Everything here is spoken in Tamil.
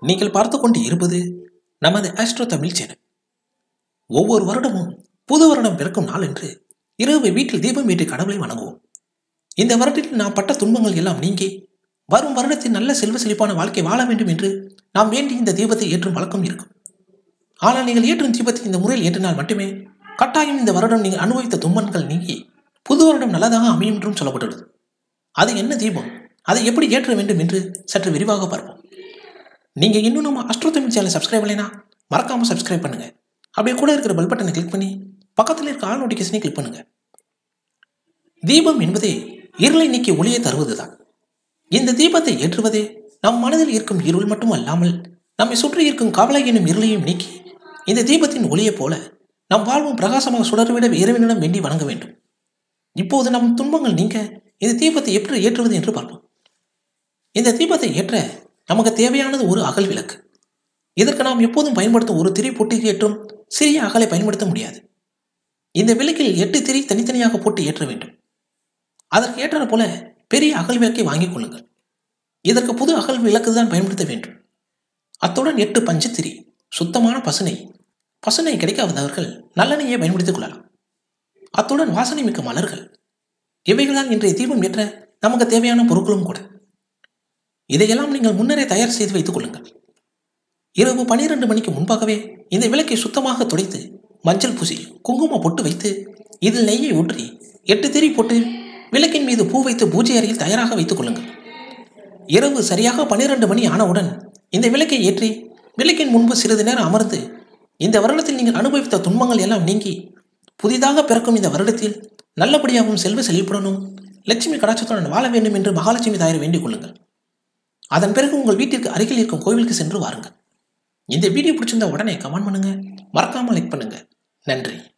நீங்கள் பார்த்து கொண்டு இருப்பது நமது ஆஸ்ட்ரோ தமிழ் சேனல் ஒவ்வொரு வருடமும் புது வருடம் பிறக்கும் நாள் என்று இரவு வீட்டில் தீபம் ஏற்றி கடவுளை வணங்குவோம் இந்த வருடத்தில் நாம் பட்ட துன்பங்கள் எல்லாம் நீங்கி வரும் வருடத்தில் நல்ல செல்வ செழிப்பான வாழ்க்கை வாழ வேண்டும் என்று நாம் வேண்டி இந்த தீபத்தை ஏற்றும் வழக்கம் இருக்கும் ஆனால் நீங்கள் ஏற்றும் தீபத்தை இந்த முறையில் ஏற்றினால் மட்டுமே கட்டாயம் இந்த வருடம் நீங்கள் அனுபவித்த துன்பங்கள் நீங்கி புது வருடம் நல்லதாக அமையும் என்றும் சொல்லப்பட்டுள்ளது அது என்ன தீபம் அதை எப்படி ஏற்ற வேண்டும் என்று சற்று விரிவாக பார்ப்போம் நீங்கள் இன்னும் நம்ம அஸ்ட்ரோ தமிழ் சேனல் சப்ஸ்கிரைப் பண்ணலைனா மறக்காமல் சப்ஸ்கிரைப் பண்ணுங்கள் அப்படியே கூட இருக்கிற பெல் பட்டனை கிளிக் பண்ணி பக்கத்தில் இருக்க ஆல் நோட்டிஃபிகேஷனை கிளிக் பண்ணுங்கள் தீபம் என்பதே இருளை நீக்கி ஒளியை தருவதுதான் இந்த தீபத்தை ஏற்றுவதே நம் மனதில் இருக்கும் இருள் மட்டும் அல்லாமல் நம்மை சுற்றி இருக்கும் கவலை எனும் இருளையும் நீக்கி இந்த தீபத்தின் ஒளியைப் போல நம் வாழ்வும் பிரகாசமாக சுடர்விட இறைவனிடம் வேண்டி வணங்க வேண்டும் இப்போது நம் துன்பங்கள் நீங்க இந்த தீபத்தை எப்படி ஏற்றுவது என்று பார்ப்போம் இந்த தீபத்தை ஏற்ற நமக்கு தேவையானது ஒரு அகல் விளக்கு இதற்கு நாம் எப்போதும் பயன்படுத்தும் ஒரு திரி பொட்டி ஏற்றும் சிறிய அகலை பயன்படுத்த முடியாது இந்த விளக்கில் எட்டு திரி தனித்தனியாக போட்டு ஏற்ற வேண்டும் அதற்கு ஏற்றாற் போல பெரிய அகல் விளக்கை வாங்கிக் கொள்ளுங்கள் இதற்கு புது அகல் விளக்கு தான் பயன்படுத்த வேண்டும் அத்துடன் எட்டு பஞ்சத்திரி சுத்தமான பசுனை பசுனை கிடைக்காதவர்கள் நல்லெண்ணெயை பயன்படுத்திக் கொள்ளலாம் அத்துடன் வாசனை மிக்க மலர்கள் இவைகள்தான் இன்றைய தீபம் ஏற்ற நமக்கு தேவையான பொருட்களும் கூட இதையெல்லாம் நீங்கள் முன்னரே தயார் செய்து வைத்துக் கொள்ளுங்கள் இரவு பனிரெண்டு மணிக்கு முன்பாகவே இந்த விளக்கை சுத்தமாக துடைத்து மஞ்சள் பூசி குங்குமம் பொட்டு வைத்து இதில் நெய்யை ஊற்றி எட்டு திரி போட்டு விளக்கின் மீது பூ வைத்து பூஜை அறையில் தயாராக வைத்துக் கொள்ளுங்கள் இரவு சரியாக பன்னிரண்டு மணி ஆனவுடன் இந்த விளக்கை ஏற்றி விளக்கின் முன்பு சிறிது நேரம் அமர்ந்து இந்த வருடத்தில் நீங்கள் அனுபவித்த துன்பங்கள் எல்லாம் நீங்கி புதிதாக பிறக்கும் இந்த வருடத்தில் நல்லபடியாகவும் செல்வ செழிப்புடனும் லட்சுமி கடாட்சத்துடன் வாழ வேண்டும் என்று மகாலட்சுமி தாயரை வேண்டிக் கொள்ளுங்கள் அதன் பிறகு உங்கள் வீட்டிற்கு அருகில் இருக்கும் கோவிலுக்கு சென்று வாருங்கள் இந்த வீடியோ பிடிச்சிருந்தா உடனே கமெண்ட் பண்ணுங்க மறக்காமல் லைக் பண்ணுங்க நன்றி